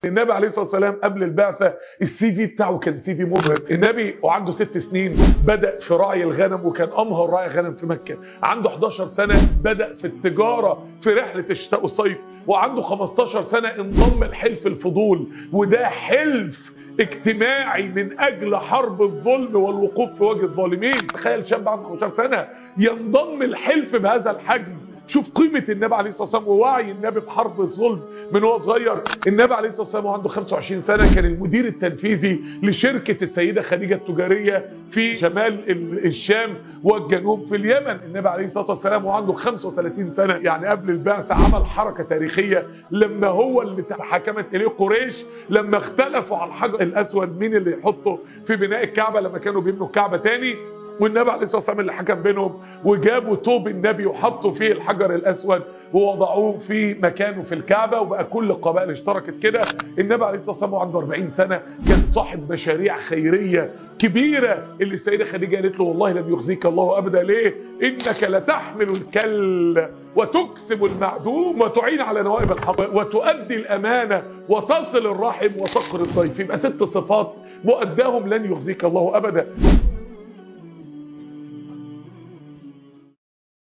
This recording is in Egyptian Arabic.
النبي عليه الصلاه والسلام قبل البعثه السي في بتاعه كان سي في مبهر النبي وعنده ست سنين بدا في راعي الغنم وكان امهر راعي غنم في مكه عنده 11 سنه بدا في التجاره في رحله الشتاء والصيف وعنده 15 سنه انضم لحلف الفضول وده حلف اجتماعي من اجل حرب الظلم والوقوف في وجه الظالمين تخيل شاب عنده 15 سنه ينضم الحلف بهذا الحجم شوف قيمة النبي عليه الصلاة والسلام ووعي النبي بحرب الظلم من هو صغير النبي عليه الصلاة والسلام وعنده 25 سنة كان المدير التنفيذي لشركة السيدة خديجة التجارية في شمال الشام والجنوب في اليمن النبي عليه الصلاة والسلام وعنده 35 سنة يعني قبل البعثة عمل حركة تاريخية لما هو اللي حكمت إليه قريش لما اختلفوا على الحجر الأسود مين اللي يحطه في بناء الكعبة لما كانوا بيبنوا الكعبة تاني والنبي عليه الصلاه والسلام اللي حكم بينهم وجابوا توب النبي وحطوا فيه الحجر الاسود ووضعوه في مكانه في الكعبه وبقى كل القبائل اشتركت كده النبي عليه الصلاه والسلام عنده 40 سنه كان صاحب مشاريع خيريه كبيره اللي السيده خديجه قالت له والله لن يخزيك الله ابدا ليه انك لتحمل الكل وتكسب المعدوم وتعين على نوائب الحق وتؤدي الامانه وتصل الرحم وتقر الضيف يبقى ست صفات مؤداهم لن يخزيك الله ابدا